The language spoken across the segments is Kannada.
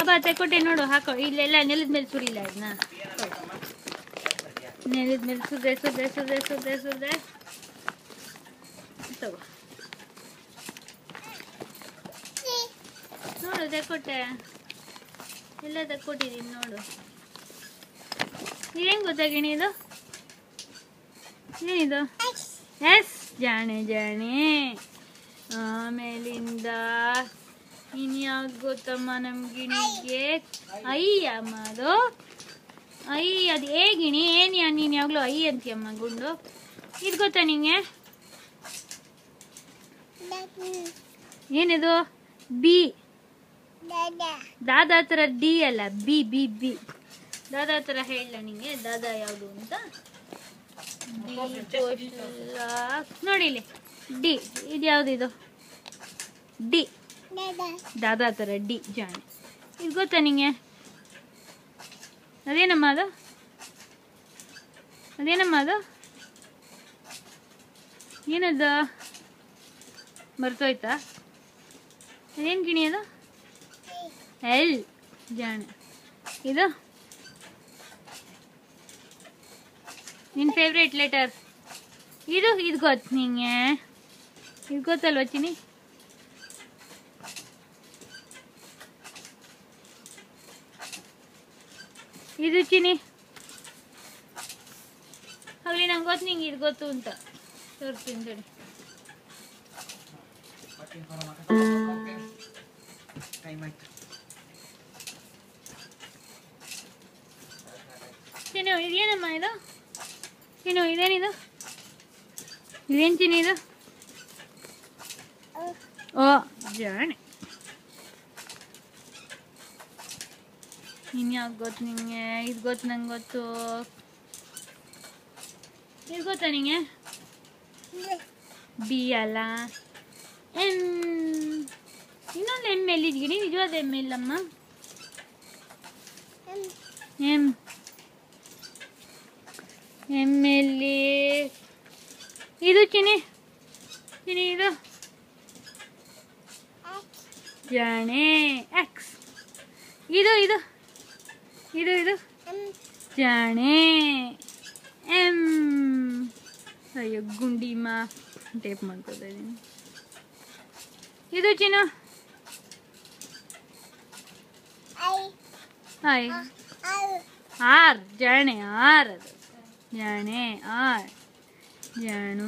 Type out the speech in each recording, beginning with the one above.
ಬಾಬಾ ತೆಕೊಟ್ಟೆ ನೋಡು ಹಾಕೋ ಇಲ್ಲೆಲ್ಲ ನೆಲದ ಮೇಲೆ ಸುರಿಲ್ಲ ಇದನ್ನ ನೆಲದ ಮೇಲೆ ಸುದ್ರೆ ಸುದ್ರೆ ಸುದ್ರೆ ಸುದ್ರೆ ಸುದ್ರೆ ತಗೋ ನೋಡು ತೆಕೊಟ್ಟೆ ಎಲ್ಲ ತೆಕ್ಕೊಟ್ಟಿದ್ದೀನಿ ನೋಡು ಇದೇನು ಗೊತ್ತಾ ಗಿಣಿ ಇದು ಏನಿದು ಎಸ್ ಜಾಣೆ ಜಾಣೆ ಆಮೇಲಿಂದ ಇನ್ಯಾವ್ದು ಗೊತ್ತಮ್ಮ ನಮ್ ಗಿಣಿಗೆ ಐ ಅಮ್ಮ ಅದು ಐ ಅದು ಏ ಗಿಣಿ ಏನ್ ಯಾ ನೀನ್ ಯಾವಾಗ್ಲೂ ಐ ಅಂತೀಯಮ್ಮ ಗುಂಡು ಇದು ಗೊತ್ತಾ ನಿಂಗೆ ಏನಿದು ಬಿ ದಾದಾ ತರ ಡಿ ಅಲ್ಲ ಬಿ ಬಿ ಬಿ ದಾದಾ ತರ ಹೇಳ ನಿಂಗೆ ದಾದಾ ಯಾವುದು ಅಂತ ಡಿ ಕೋಶಲ ನೋಡಿ ಇಲ್ಲಿ ಡಿ ಇದು ಯಾವ್ದು ಇದು ಡಿ ದಾದಾ ತರ ಡಿ ಜಾಣೆ ಇದು ಗೊತ್ತಾ ನಿಂಗೆ ಅದೇನಮ್ಮ ಅದು ಅದೇನಮ್ಮ ಅದು ಏನದು ಮರ್ತೋಯ್ತಾ ಅದೇನು ಗಿಣಿ ಅದು ಎಲ್ ಜಾಣೆ ಇದು ನಿನ್ನ ಫೇವ್ರೇಟ್ ಲೆಟರ್ ಇದು ಇದು ಗೊತ್ತು ನಿಂಗೆ ಇದು ಗೊತ್ತಲ್ವ ಚಿನಿ ಇದು ಚಿನಿ ಆಗ್ಲಿ ನಂಗೆ ಗೊತ್ತು ನಿಂಗೆ ಇದು ಗೊತ್ತು ಅಂತ ತೋರಿಸ್ತೀನಿ ತಡಿ ಟೈಮ್ ಆಯ್ತು ಚಿನ್ನು ಇದೇನಮ್ಮ ಇದು ಚಿನ್ನು ಇದೇನಿದು ಇದೇನು ಚಿನ್ನು ಇದು ಓ ಜಾಣೆ ಇನ್ಯಾವ್ದು ಗೊತ್ತು ನಿಂಗೆ ಇದು ಗೊತ್ತು ನಂಗೆ ಗೊತ್ತು ಇದು ಗೊತ್ತಾ ನಿಂಗೆ ಬಿ ಅಲ್ಲ ಎಮ್ ಇನ್ನೊಂದು ಎಮ್ ಎಲ್ ಇದ್ಗಿಡಿ ನಿಜವಾದ ಎಮ್ ಇಲ್ಲಮ್ಮ ಎಮ್ ಎಮ್ ಎಲ್ಲಿ ಇದು ಚಿನಿ ಚಿನಿ ಇದು ಜಾಣೆ ಎಕ್ಸ್ ಇದು ಇದು ಇದು ಇದು ಜಾಣೆ ಎಮ್ ಅಯ್ಯೋ ಗುಂಡಿಮ ಟೇಪ್ ಮಾಡ್ಕೊತಾ ಇದ್ದೀನಿ ಇದು ಚಿನ್ನ ಹಾಯ್ ಆರ್ ಜಾಣೆ ಆರ್ ಅದು ಜಾಣೆ ಆರ್ ಜಾಣು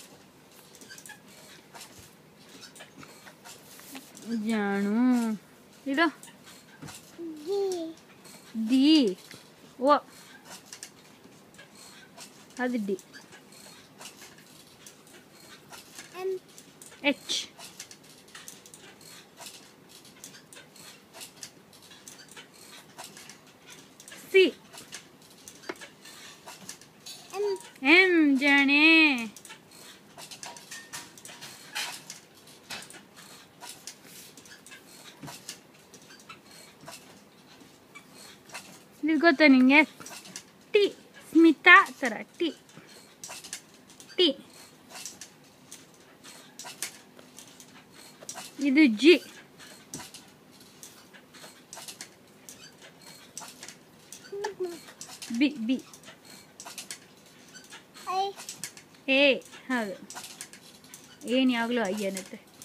ಜಾಣು ಇದು ಡಿ ಓ ಅದು ಡಿ ಎಚ್ ಸಿ ಎಂ ಜಾಣೆ ಇದು ಗೊತ್ತಾ ನಿಂಗೆ ಟಿ ಸ್ಮಿತಾ ಥರ ಟಿ ಟಿ ಇದು ಜಿ ಬಿ ಬಿ ಏ ಹೌದು ಏನು ಯಾವಾಗಲೂ ಐ ಅನ್ನತ್ತೆ